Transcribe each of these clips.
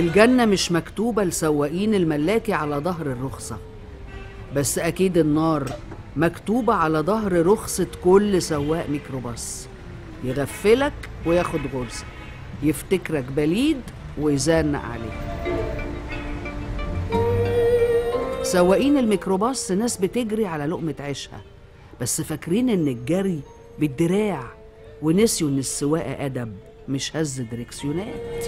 الجنة مش مكتوبة لسواقين الملاكي على ظهر الرخصة بس أكيد النار مكتوبة على ظهر رخصة كل سواق ميكروباص يغفلك وياخد غرزة يفتكرك بليد ويزنق عليك سواقين الميكروباص ناس بتجري على لقمة عيشها بس فاكرين إن الجري بالدراع ونسيوا إن السواقة أدب مش هز دريكسيونات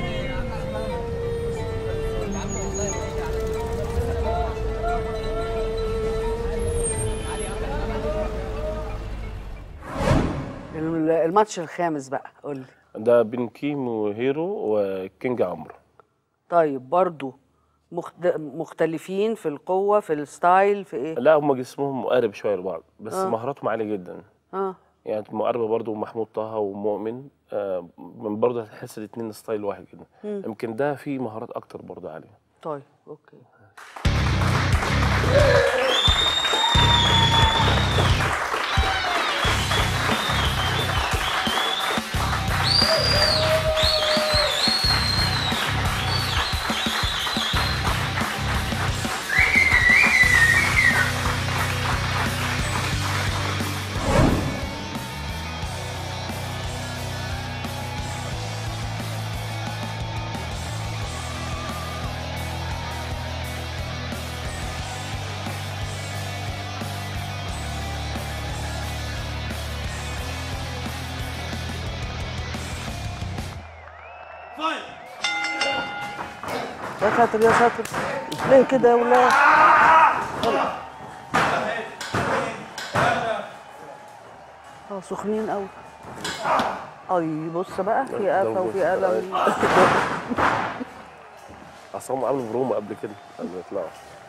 الماتش الخامس بقى قولي ده بين كيم وهيرو وكينج عمرو طيب برضو مخت... مختلفين في القوة في الستايل في ايه؟ لا هم جسمهم مقارب شويه لبعض بس آه. مهاراتهم عاليه جدا اه يعني مقاربه برضو محمود طه ومؤمن آه من برضو هتحس الاثنين ستايل واحد كده مم. يمكن ده فيه مهارات اكتر برضو عاليه طيب اوكي يا ساتر يا ساتر ليه كده يا ولاد؟ يلا. اه سخنين قوي اي بص بقى في قفا وفي قلم اصل هم عملوا برومو قبل كده قبل ما يطلعوا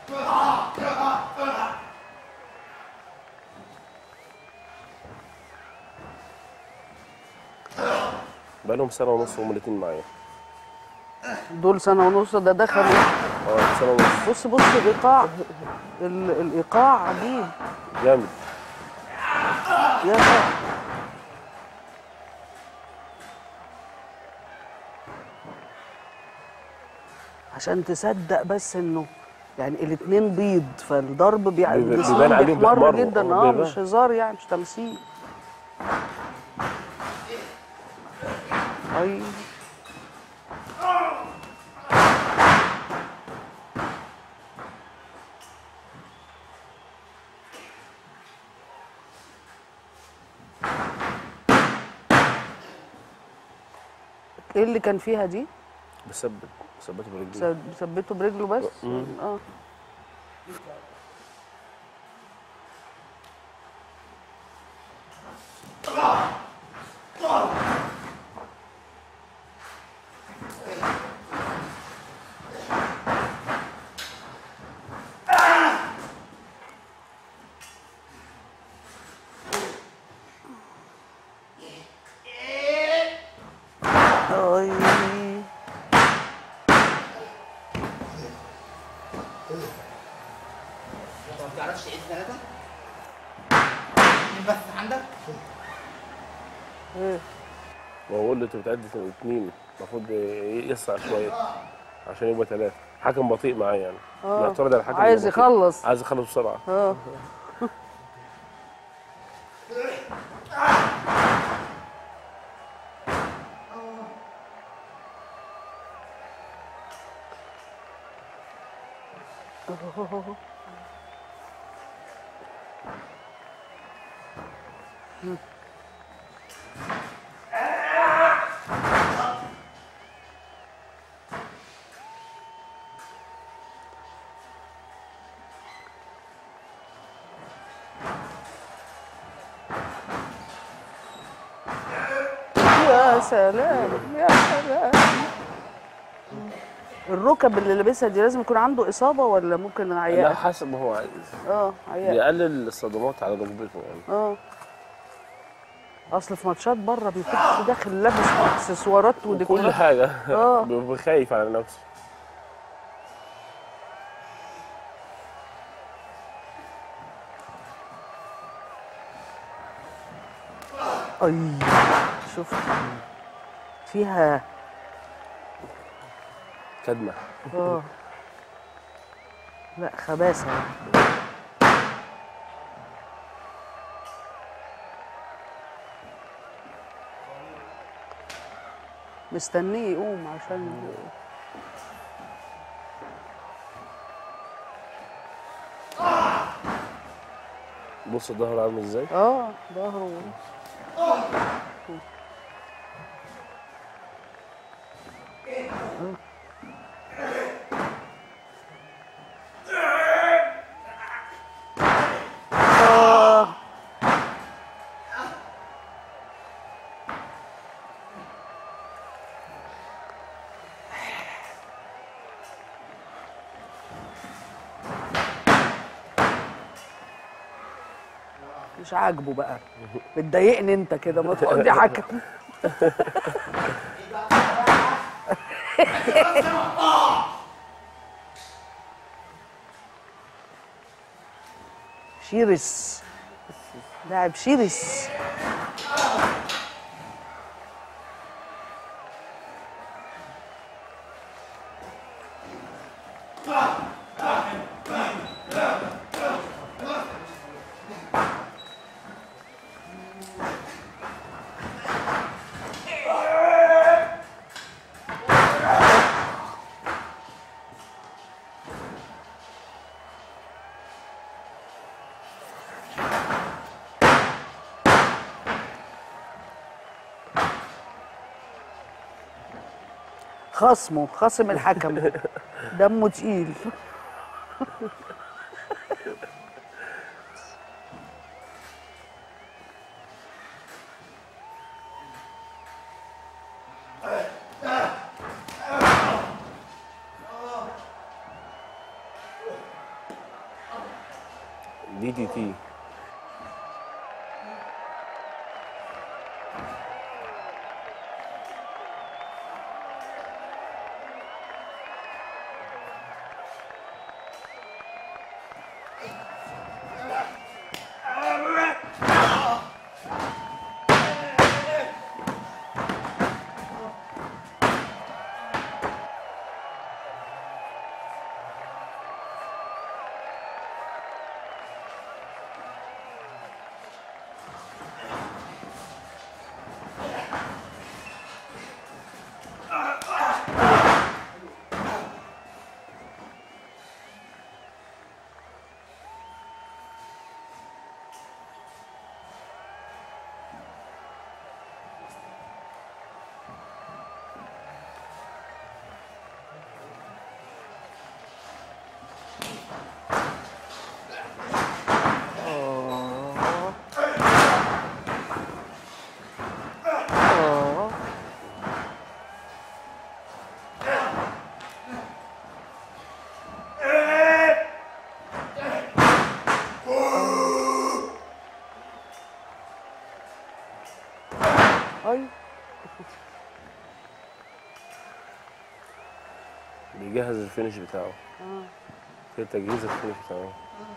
بقالهم سنه ونص هم الاثنين معايا دول سنه ونص ده دخلوا اه سنه ونص بص بص الايقاع ال- الايقاع عجيب جامد يا ساتر عشان تصدق بس انه يعني الاتنين بيض فالضرب بيع- بيبان جسمهم عليهم بيحمر بيحمروا. جدا آه، اه بيبان. مش هزار يعني مش تمثيل اي ايه اللي كان فيها دي؟ بثبت بثبته برجلي ثب- ثبته برجله بس؟ مم. اه اي ما بتعرفش تعيد ثلاثة؟ بس عندك؟ ايه وهو اللي انت بتعد اثنين المفروض يسرع شويه عشان يبقى ثلاثه حكم بطيء معايا يعني آه. معترض على الحكم عايز بطيء. يخلص. عايز يخلص بسرعه اه يا سلام يا سلام الركب اللي لابسها دي لازم يكون عنده اصابه ولا ممكن لا عياء حسب ما هو عايز اه عياء بيقلل الصدمات على ركبته يعني اه اصل في ماتشات بره بيكون داخل لابس اكسسوارات وديكورات كل حاجه اه بيبقى خايف على نفسه اي شوف فيها كدمه اه لا خباثة يعني. مستنيه يقوم عشان بص الظهر عامل ازاي اه ظهره آه. مش عاجبه بقى بتضايقني انت كده ما تقعد يا حكم شيرس لاعب شيرس خصمه خصم الحكم دمه تقيل دي تي تي ايوه بيجهز الفينش بتاعه كده تجهيز الفينش بتاعه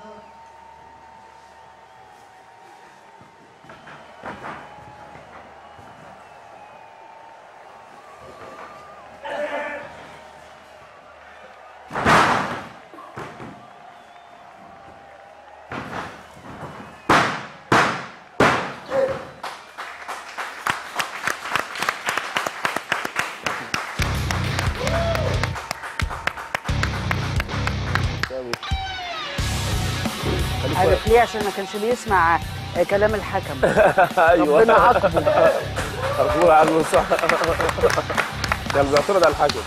سامي خليك عارف ليه عشان ما كانش بيسمع آه، كلام الحكم واقف. ايوه ربنا عاقبه مقبول عنه صح كان بيعترض على الحكم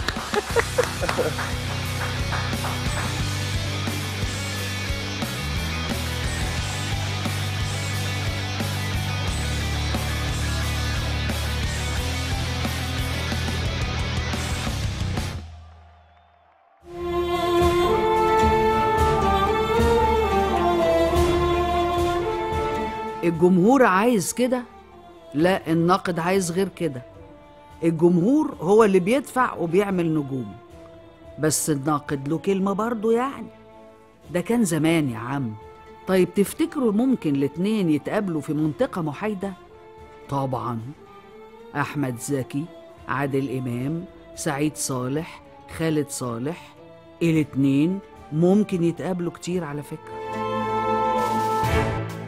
الجمهور عايز كده لا الناقد عايز غير كده الجمهور هو اللي بيدفع وبيعمل نجوم بس الناقد له كلمة برضه يعني ده كان زمان يا عم طيب تفتكروا ممكن الاتنين يتقابلوا في منطقة محايدة؟ طبعا أحمد زكي عادل إمام سعيد صالح خالد صالح الاتنين ممكن يتقابلوا كتير على فكرة